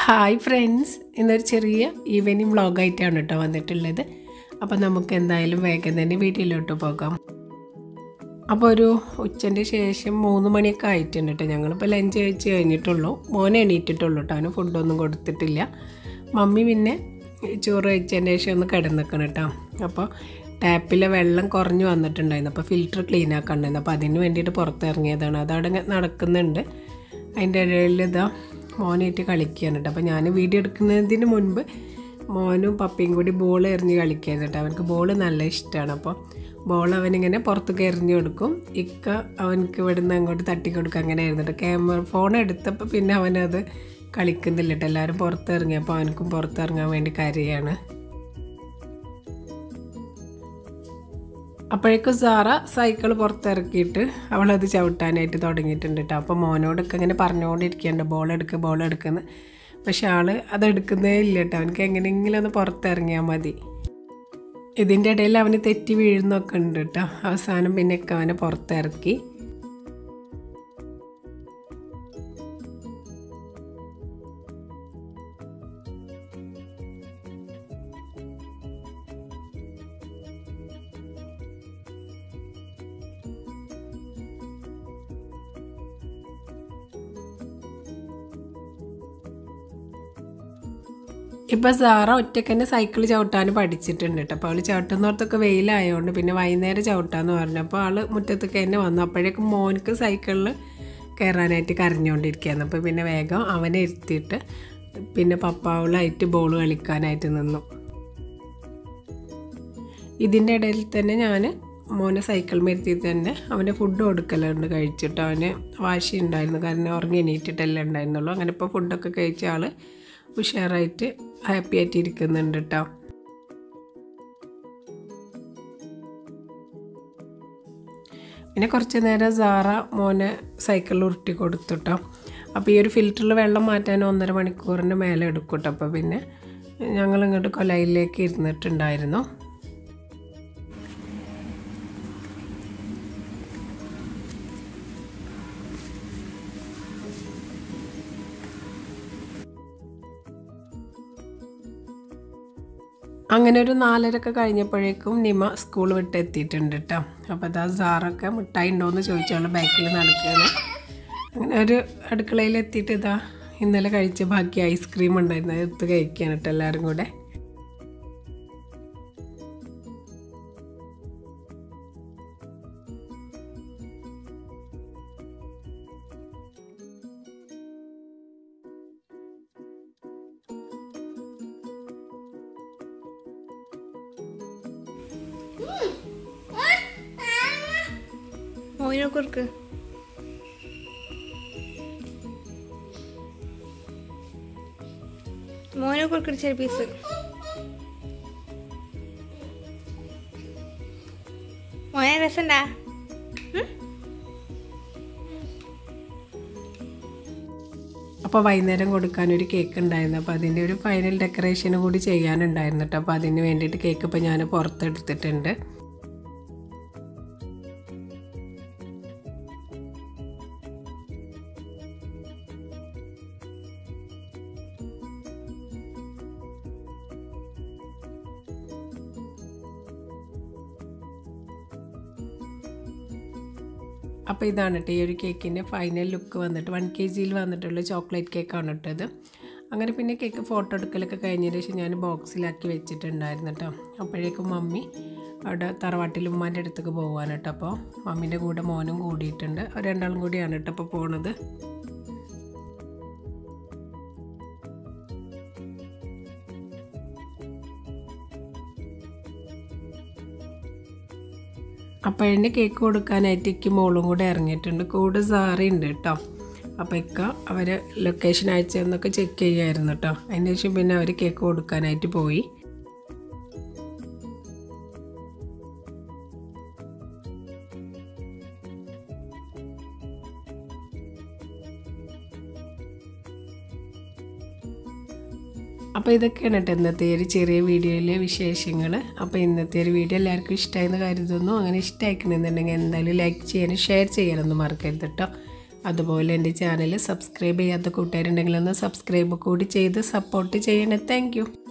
hi friends ഇന്നൊരു ചെറിയ evening വ്ളോഗായിട്ടാണ് കേട്ടോ വന്നിട്ടുള്ളത് അപ്പോൾ നമുക്ക് എന്തായാലും വേഗം തന്നെ വീട്ടിലോട്ട് പോകാം അപ്പോൾ ഒരു ഉച്ചൻ്റെ ശേഷം മൂന്ന് മണിയൊക്കെ ആയിട്ടുണ്ട് കേട്ടോ ഞങ്ങളിപ്പോൾ ലഞ്ച് കഴിച്ച് കഴിഞ്ഞിട്ടുള്ളൂ മോനെ എണീറ്റിട്ടുള്ളൂ കേട്ടോ അവന് ഫുഡൊന്നും കൊടുത്തിട്ടില്ല മമ്മി പിന്നെ ചോറ് കഴിച്ചതിന് ശേഷം ഒന്ന് കിടന്നിക്കണം കേട്ടോ അപ്പോൾ ടാപ്പിലെ വെള്ളം കുറഞ്ഞു വന്നിട്ടുണ്ടായിരുന്നു അപ്പോൾ ഫിൽറ്റർ ക്ലീൻ ആക്കണ്ടായിരുന്നു അപ്പോൾ അതിന് വേണ്ടിയിട്ട് പുറത്തിറങ്ങിയതാണ് അതവിടെ ഇങ്ങനെ നടക്കുന്നുണ്ട് അതിൻ്റെ ഇടയിൽ ഇതാ മോനായിട്ട് കളിക്കുകയാണ് കേട്ടോ അപ്പോൾ ഞാൻ വീഡിയോ എടുക്കുന്നതിന് മുൻപ് മോനും പപ്പയും കൂടി ബോൾ എറിഞ്ഞ് കളിക്കുകയാണ് കേട്ടോ അവനക്ക് ബോൾ നല്ല ഇഷ്ടമാണ് അപ്പോൾ ബോൾ അവനിങ്ങനെ പുറത്തേക്ക് എറിഞ്ഞു കൊടുക്കും ഇക്ക അവനക്ക് ഇവിടുന്ന് അങ്ങോട്ട് തട്ടിക്കൊടുക്കും അങ്ങനെ ആയിരുന്നു ക്യാമറ ഫോൺ എടുത്തപ്പോൾ പിന്നെ അവനത് കളിക്കുന്നില്ല കേട്ടോ എല്ലാവരും പുറത്തിറങ്ങിയപ്പോൾ അവനക്കും പുറത്തിറങ്ങാൻ വേണ്ടി കരയാണ് അപ്പോഴേക്കും സാറ സൈക്കിൾ പുറത്തിറക്കിയിട്ട് അവളത് ചവിട്ടാനായിട്ട് തുടങ്ങിയിട്ടുണ്ട് കേട്ടോ അപ്പോൾ മോനോടൊക്കെ ഇങ്ങനെ പറഞ്ഞുകൊണ്ടിരിക്കുകയുണ്ട് ബോൾ എടുക്കുക ബോൾ എടുക്കുന്നു പക്ഷെ ആള് അത് എടുക്കുന്നേ ഇല്ല കേട്ടോ അവനക്ക് എങ്ങനെയെങ്കിലും ഒന്ന് പുറത്തിറങ്ങിയാൽ മതി ഇതിൻ്റെ ഇടയിൽ അവന് തെറ്റി വീഴുന്നൊക്കെ ഉണ്ട് കേട്ടോ അവസാനം പിന്നെ ഒക്കെ അവനെ പുറത്തിറക്കി ഇപ്പം സാറ ഒറ്റയ്ക്ക് തന്നെ സൈക്കിൾ ചവിട്ടാൻ പഠിച്ചിട്ടുണ്ട് കേട്ടോ അപ്പോൾ അവൾ ചവിട്ടുന്നിടത്തൊക്കെ വെയിലായതുകൊണ്ട് പിന്നെ വൈകുന്നേരം ചവിട്ടാന്ന് പറഞ്ഞപ്പോൾ ആൾ മുറ്റത്തൊക്കെ തന്നെ വന്നു അപ്പോഴേക്കും മോനക്ക് സൈക്കിളിൽ കയറാനായിട്ട് കരഞ്ഞുകൊണ്ടിരിക്കുകയായിരുന്നു അപ്പോൾ പിന്നെ വേഗം അവനെ ഇരുത്തിയിട്ട് പിന്നെ പപ്പാവളായിട്ട് ബോൾ കളിക്കാനായിട്ട് നിന്നു ഇതിൻ്റെ ഇടയിൽ തന്നെ ഞാൻ മോനെ സൈക്കിൾ മെരുത്തി തന്നെ അവൻ്റെ ഫുഡ് കൊടുക്കലുണ്ട് കഴിച്ചിട്ട് അവന് വാശി ഉണ്ടായിരുന്നു കാരണം ഉറങ്ങി എണീറ്റിട്ടല്ലേ ഉണ്ടായിരുന്നുള്ളൂ അങ്ങനെ ഇപ്പോൾ ഫുഡൊക്കെ കഴിച്ച ആൾ ഉഷാറായിട്ട് ഹാപ്പി ആയിട്ട് ഇരിക്കുന്നുണ്ട് കേട്ടോ പിന്നെ കുറച്ച് നേരം സാറ മോനെ സൈക്കിളിൽ ഉരുട്ടി കൊടുത്തു കേട്ടോ അപ്പോൾ ഈ ഒരു ഫിൽറ്ററിൽ വെള്ളം മാറ്റാൻ ഒന്നര മണിക്കൂറിൻ്റെ മേലെ എടുക്കും കേട്ടോ അപ്പോൾ പിന്നെ ഞങ്ങൾ ഇങ്ങോട്ട് കൊലയിലേക്ക് ഇരുന്നിട്ടുണ്ടായിരുന്നു അങ്ങനെ ഒരു നാലരക്കെ കഴിഞ്ഞപ്പോഴേക്കും നിമ സ്കൂൾ വിട്ട് എത്തിയിട്ടുണ്ട് കേട്ടോ അപ്പോൾ അതാ സാറൊക്കെ മിഠായി ഉണ്ടോയെന്ന് ചോദിച്ചാൽ ബാക്കിൽ നടക്കുകയാണ് അങ്ങനെ ഒരു അടുക്കളയിൽ എത്തിയിട്ട് ഇതാ ഇന്നലെ കഴിച്ച ബാക്കി ഐസ്ക്രീം ഉണ്ടായിരുന്നു അത് എടുത്ത് കഴിക്കുകയാണ് കേട്ടോ എല്ലാവരും കൂടെ മോയിനെ കുറുക്ക് മോനെ കുറുക്ക് ചെറിയ പീസ് മോനെ രസണ്ടാ അപ്പോൾ വൈകുന്നേരം കൊടുക്കാൻ ഒരു കേക്ക് ഉണ്ടായിരുന്നു അപ്പോൾ അതിൻ്റെ ഒരു ഫൈനൽ ഡെക്കറേഷനും കൂടി ചെയ്യാനുണ്ടായിരുന്നു കേട്ടോ അപ്പോൾ അതിന് വേണ്ടിയിട്ട് കേക്ക് ഇപ്പോൾ ഞാൻ പുറത്തെടുത്തിട്ടുണ്ട് അപ്പോൾ ഇതാണ് കേട്ടോ ഈ ഒരു കേക്കിൻ്റെ ഫൈനൽ ലുക്ക് വന്നിട്ട് വൺ കെ ജിയിൽ വന്നിട്ടുള്ള ചോക്ലേറ്റ് കേക്കാണ് ഇട്ടത് അങ്ങനെ പിന്നെ കേക്ക് ഫോട്ടോ എടുക്കലൊക്കെ കഴിഞ്ഞതിന് ശേഷം ഞാൻ ബോക്സിലാക്കി വെച്ചിട്ടുണ്ടായിരുന്നു കേട്ടോ അപ്പോഴേക്കും മമ്മി അവിടെ തറവാട്ടിൽ ഉമ്മാൻ്റെ അടുത്തേക്ക് പോകാൻ കേട്ടോ അപ്പോൾ മമ്മീൻ്റെ കൂടെ മോനും കൂടിയിട്ടുണ്ട് അവർ രണ്ടാളും കൂടിയാണ് കേട്ടോ അപ്പോൾ പോണത് അപ്പോഴതിൻ്റെ കേക്ക് കൊടുക്കാനായിട്ട് ഇക്ക് മോളും കൂടെ ഇറങ്ങിയിട്ടുണ്ട് കൂടെ സാറി ഉണ്ട് കേട്ടോ അപ്പോൾ ഇക്ക അവർ ലൊക്കേഷൻ അയച്ചതെന്നൊക്കെ ചെക്ക് ചെയ്യായിരുന്നു കേട്ടോ അതിന് ശേഷം പിന്നെ അവർ കേക്ക് കൊടുക്കാനായിട്ട് പോയി അപ്പോൾ ഇതൊക്കെയാണ് കേട്ടോ ഇന്നത്തെ ഒരു ചെറിയ വീഡിയോയിലെ വിശേഷങ്ങൾ അപ്പോൾ ഇന്നത്തെ ഒരു വീഡിയോ എല്ലാവർക്കും ഇഷ്ടമായെന്ന് കരുതുന്നു അങ്ങനെ ഇഷ്ടമായിക്കണമെന്നുണ്ടെങ്കിൽ എന്തായാലും ലൈക്ക് ചെയ്യാനും ഷെയർ ചെയ്യാനൊന്നും മറക്കരുത് കേട്ടോ അതുപോലെ എൻ്റെ ചാനൽ സബ്സ്ക്രൈബ് ചെയ്യാത്ത കൂട്ടുകാരുണ്ടെങ്കിൽ ഒന്ന് സബ്സ്ക്രൈബ് കൂടി ചെയ്ത് സപ്പോർട്ട് ചെയ്യണേ താങ്ക്